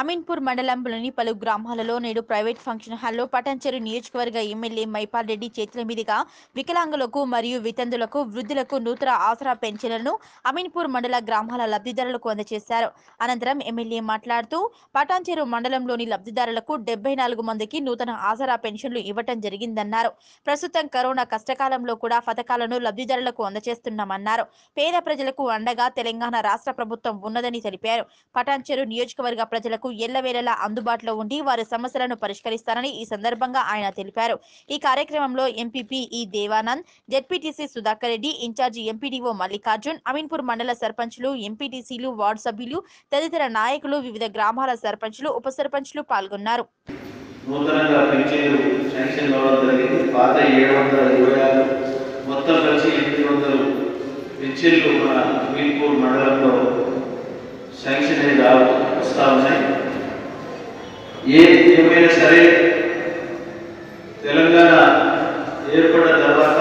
అమీన్పూర్ మండలంలోని పలు గ్రామాలలో నేడు ప్రైవేట్ ఫంక్షన్ హాల్లో పటాన్చెరు నియోజకవర్గ ఎమ్మెల్యే మైపాల్ రెడ్డి చేతుల మీదుగా వికలాంగులకు మరియు వితంతులకు వృద్ధులకు నూతన ఆసరా పెన్షన్లను అమీన్పూర్ మండల గ్రామాల లబ్ధిదారులకు అందజేశారు అనంతరం ఎమ్మెల్యే మాట్లాడుతూ పటాన్చెరు మండలంలోని లబ్ధిదారులకు డెబ్బై నాలుగు మందికి నూతన ఆసరా పెన్షన్లు ఇవ్వటం జరిగిందన్నారు ప్రస్తుతం కరోనా కష్టకాలంలో కూడా పథకాలను లబ్ధిదారులకు అందజేస్తున్నామన్నారు పేద ప్రజలకు అండగా తెలంగాణ రాష్ట్ర ప్రభుత్వం ఉన్నదని తెలిపారు పటాన్చెరు నియోజకవర్గ ప్రజలకు ఎల్లవేళలా అందుబాటులో ఉండి వారి సమస్యలను పరిష్కరిస్తారని ఈ సందర్భంగా ఆయన తెలిపారు ఈ కార్యక్రమంలో ఎంపీపీ ఈ Devanand ZPTC Sudhakar Reddy incharge MPDO Mallikarjun Ameenpur మండల సర్పంచులు ఎంపీటీసీలు వార్డు సభ్యులు తదితర నాయకులు వివిధ గ్రామాల సర్పంచులు ఉప సర్పంచులు పాల్గొన్నారు నూతనంగా పెన్షన్లు శాంక్షన్ కావడం జరిగింది పాత ఏడు వందల ఇరవై ఆరు మొత్తం కలిసి ఎనిమిది వందలు పెన్షన్లు మన మీర్పూర్ మండలంలో శాంక్షన్ అయి రా వస్తూ ఉన్నాయి ఏ ఏమైనా సరే తెలంగాణ ఏర్పడిన తర్వాత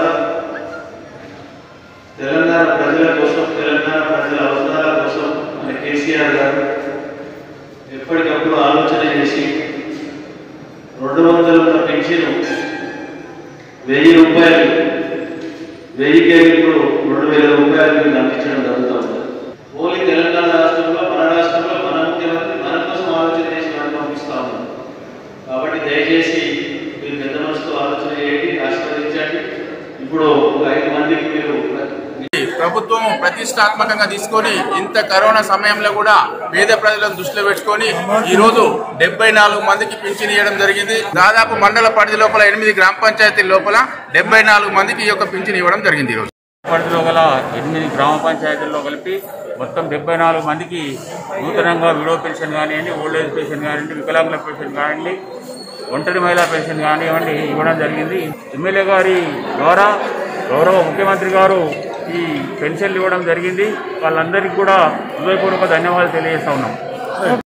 తెలంగాణ ప్రజల కోసం తెలంగాణ ప్రజల అవసరాల కోసం మన కేసీఆర్ గారు ఎప్పటికప్పుడు ఆలోచన చేసి రెండు వందలు ఉన్న పెన్షన్ వెయ్యి రూపాయలు వెయ్యికి ఇప్పుడు రెండు వేల రూపాయలు మీకు అందించడం జరుగుతూ ఉంది ఓన్లీ తెలంగాణ రాష్ట్రంలో మన రాష్ట్రంలో మన ముఖ్యమంత్రి మన కోసం ఆలోచన చేసి మనం పంపిస్తా ఉన్నాం కాబట్టి దయచేసి మీరు పెద్ద మనసుతో ఆలోచన చేయండి ఆశీర్వదించండి ఇప్పుడు ఒక ఐదు మందికి మీరు ప్రభుత్వం ప్రతిష్టాత్మకంగా తీసుకొని ఇంత కరోనా సమయంలో కూడా పేద ప్రజలను దృష్టిలో పెట్టుకొని ఈ రోజు డెబ్బై నాలుగు మందికి పింఛన్ ఇవ్వడం జరిగింది దాదాపు మండల పరిధి లోపల ఎనిమిది గ్రామ పంచాయతీల లోపల డెబ్బై నాలుగు మందికి ఈ యొక్క పింఛన్ ఇవ్వడం జరిగింది ఈ రోజు పరిధిలో గల ఎనిమిది గ్రామ పంచాయతీల్లో కలిపి మొత్తం డెబ్బై నాలుగు మందికి నూతనంగా విడో పెన్షన్ కానివ్వండి ఓల్డ్ ఏజ్ పెన్షన్ కానివ్వండి వికలాంగుల పెన్షన్ కానివ్వండి ఒంటరి మహిళా పెన్షన్ కానివ్వండి ఇవ్వడం జరిగింది ఎమ్మెల్యే గారి ద్వారా గౌరవ ముఖ్యమంత్రి గారు ఈ పెన్షన్లు ఇవ్వడం జరిగింది వాళ్ళందరికీ కూడా హృదయపూర్వక ధన్యవాదాలు తెలియజేస్తా ఉన్నాం